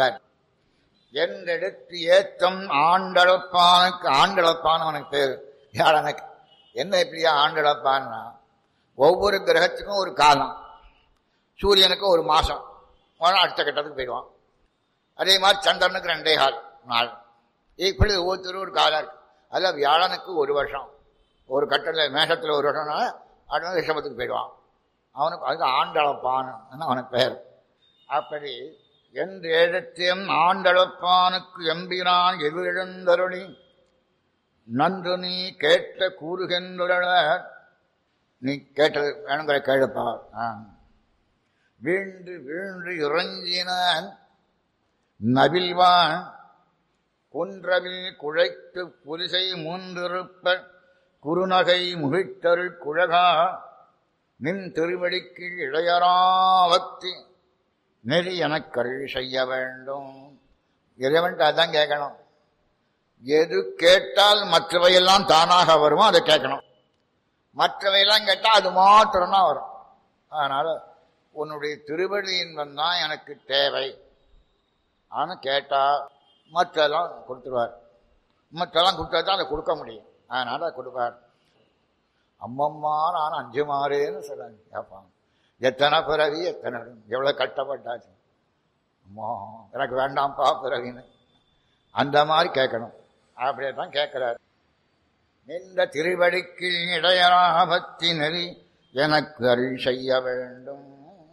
விட்டார் என்றெடுத்து ஏத்தம் ஆண்டளப்பானுக்கு ஆண்டளப்பான் அவனுக்கு பேர் யாழனுக்கு என்ன இப்படியா ஆண்டளப்பான்னா ஒவ்வொரு கிரகத்துக்கும் ஒரு காலம் சூரியனுக்கு ஒரு மாசம் உடனே அடுத்த கட்டத்துக்கு போயிடுவான் அதே மாதிரி சந்திரனுக்கு ரெண்டே கால் நாள் இப்படி ஒவ்வொருத்தரும் ஒரு காலம் இருக்கு அதில் வியாழனுக்கு ஒரு வருஷம் ஒரு கட்டத்தில் மேஷத்தில் ஒரு வருஷம்னா அடுத்த ரிஷபத்துக்கு போயிடுவான் அவனுக்கு அதுக்கு ஆண்டளப்பான் அவனுக்கு பெயர் அப்படி என்று எழுத்தியம் ஆண்டளப்பானுக்கு எம்பிரான் எதிரிழந்தருளி நன்று நீ கேட்ட கூறுகின்ற நீ கேட்டது வேணுங்கிற கேளுப்பா ஆ. வீண்டு வீண்டு இறஞ்சினான் நபில்வான் குன்றவில் குழைத்து புலிசை மூன்றிருப்ப குறுநகை முகிட்டருள் குழகா நின் திருவடிக்கு இளையராவத்தி நெறி எனக்கருள் செய்ய வேண்டும் இறைவன்ட்டு அதான் கேட்கணும் எது கேட்டால் மற்றவையெல்லாம் தானாக வருமோ அதை கேட்கணும் மற்றவையெல்லாம் கேட்டால் அது மாத்திரம் தான் வரும் அதனால உன்னுடைய திருவடி இன்பம் தான் எனக்கு தேவை ஆனால் கேட்டா மற்றெல்லாம் கொடுத்துருவார் மற்றெல்லாம் கொடுத்தா தான் அதை கொடுக்க முடியும் அதனால கொடுப்பார் அம்மம்மா நான் அஞ்சு மாறேன்னு சொல்றாங்க கேட்பாங்க எத்தனை பிறவி எத்தனை எவ்வளோ கஷ்டப்பட்டாச்சு அம்மா எனக்கு வேண்டாம்ப்பா பிறவின்னு அந்த மாதிரி கேட்கணும் அப்படியே தான் கேட்கிறார் இந்த திருவடிக்கு இடையராபத்தி நெறி எனக்கு அருள் செய்ய வேண்டும்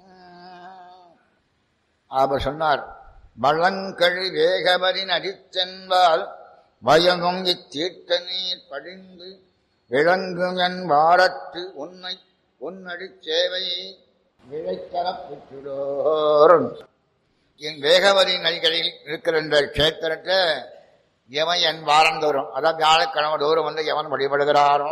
அவர் சொன்னார் வள்ளங்கழி வேகவரின் அடித்தென்பால் வயங்கும் இத்தீர்த்த நீர் படிந்து விளங்கும் என் வாரத்து உன்னை உன்னடி சேவை விழைத்தரப்பிட்டுடோர் என் வேகவரி நதிகளில் இருக்கிற இந்த கஷேத்திரத்தை எவன் என் வாரந்தோறும் அதான் வியாழக்கிழமை தோறும் வந்து எவன் வழிபடுகிறாரோ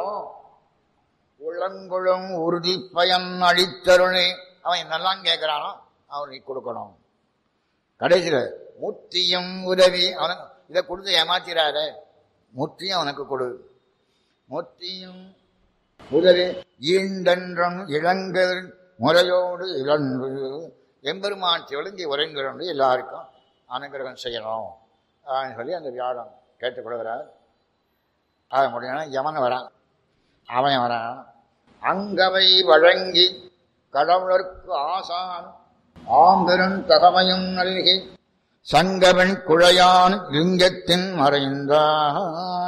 உள்ளங்குழும் உறுதி பயன் அளித்தருளே அவன் என்னெல்லாம் கேட்கிறானோ அவனுக்கு கொடுக்கணும் கடைசியில் முத்தியும் உதவி அவனுக்கு இதை கொடுத்து ஏமாத்திராத முத்தியும் அவனுக்கு கொடு முத்தியும் உதவி ஈண்டன்றும் இளங்கர் முறையோடு இழந்து எம்பெருமான் ஒழுங்கி உறைந்திருந்து எல்லாருக்கும் அனுகிரகம் செய்யணும் அப்படின்னு சொல்லி அந்த வியாழம் கேட்டுக்கொள்கிறார் ஆக முடியும் யமன் வரான் அவன் வரான் அங்கவை வழங்கி கடவுளருக்கு ஆசான் ஆம்பெரும் தகமையும் நல்கி சங்கவன் குழையான் லிங்கத்தின் மறைந்தான்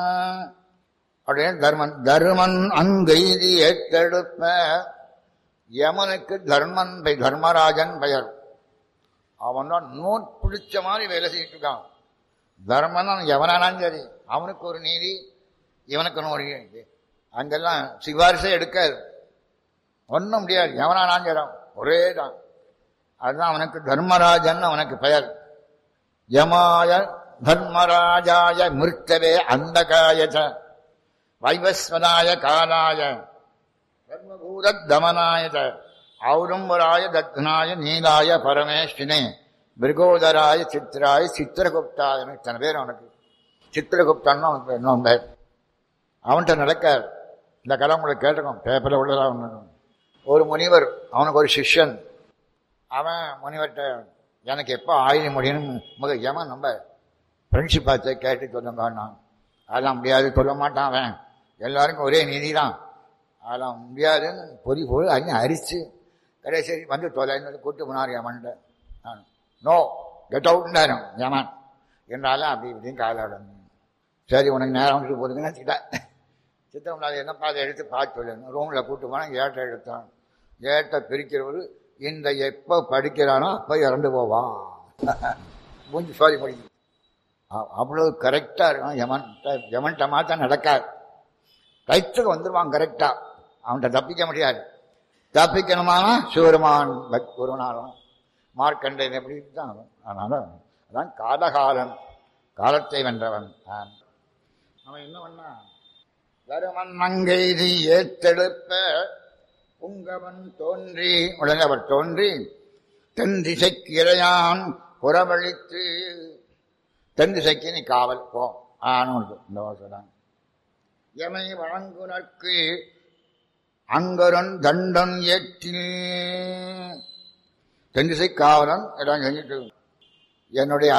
அப்படின்னு தர்மன் தர்மன் அங்கெய்தி ஏற்றெடுப்ப யமனுக்கு தர்மன் பை தர்மராஜன் பெயர் அவன் தான் நோட் பிடிச்ச மாதிரி வேலை செஞ்சுட்டு இருக்கான் தர்மன் எவனானாலும் சரி அவனுக்கு ஒரு நீதி இவனுக்கு ஒரு நீதி அங்கெல்லாம் சிபாரிசே எடுக்காது ஒன்றும் முடியாது எவனானாலும் சரி ஒரே தான் அதுதான் அவனுக்கு தர்மராஜன் அவனுக்கு பெயர் யமாய தர்மராஜாய மிருத்தவே அந்தகாய வைவஸ்வதாய காலாய சர்வபூத தமனாய ஔடம்பராய தத்னாய நீலாய பரமேஷ்டினே மிருகோதராய சித்ராய சித்திரகுப்தாய இத்தனை பேர் அவனுக்கு சித்திரகுப்தான் அவனுக்கு இன்னும் பேர் அவன்கிட்ட நடக்க இந்த கதை உங்களுக்கு கேட்டிருக்கோம் பேப்பரில் உள்ளதா ஒன்று ஒரு முனிவர் அவனுக்கு ஒரு சிஷ்யன் அவன் முனிவர்கிட்ட எனக்கு எப்போ ஆயுதம் முடியணும் முக ஏமா நம்ம ஃப்ரெண்ட்ஷிப் ஆச்சு கேட்டு சொல்லுங்க நான் அதெல்லாம் முடியாது சொல்ல மாட்டான் அவன் எல்லாருக்கும் ஒரே நீதி தான் அதெல்லாம் முடியாதுன்னு பொறி பொறி அங்கே அரிச்சு கடைசி வந்து தொலைன்னு கூட்டு போனார் யமன்ட்ட நான் நோ கெட் அவுட்னாரு யமன் என்றாலும் அப்படி இப்படின்னு காலாட சரி உனக்கு நேரம் விட்டு போதுங்கன்னா சிட்டா சித்தம் அது என்னப்பா அதை எடுத்து பார்த்து சொல்லுங்க ரூமில் கூட்டு போனால் ஏட்டை எடுத்தான் ஏட்டை பிரிக்கிறவர் இந்த எப்போ படிக்கிறானோ அப்போ இறந்து போவான் மூஞ்சி சாரி படிக்கும் அவ்வளவு கரெக்டாக இருக்கும் யமன் யமன்கிட்ட மாத்தா நடக்காது ரைட்டுக்கு வந்துடுவான் கரெக்டாக அவன்கிட்ட தப்பிக்க முடியாது தப்பிக்கணுமானா சிவருமான் ஒரு நாளும் மார்க்கண்டன் எப்படி தான் அதனால அதான் காலகாலன் காலத்தை வென்றவன் அவன் என்ன பண்ணா வருமன் மங்கைதி ஏத்தெடுப்ப புங்கவன் தோன்றி உடனே அவர் தோன்றி தென் திசைக்கு இறையான் புறவழித்து தென் திசைக்கு நீ காவல் போ ஆனு இந்த சொல்றாங்க எமை வழங்குனற்கு அங்கரன் தண்டன் ஏற்றி தென் திசை காவலன் இடம் செஞ்சுட்டு என்னுடைய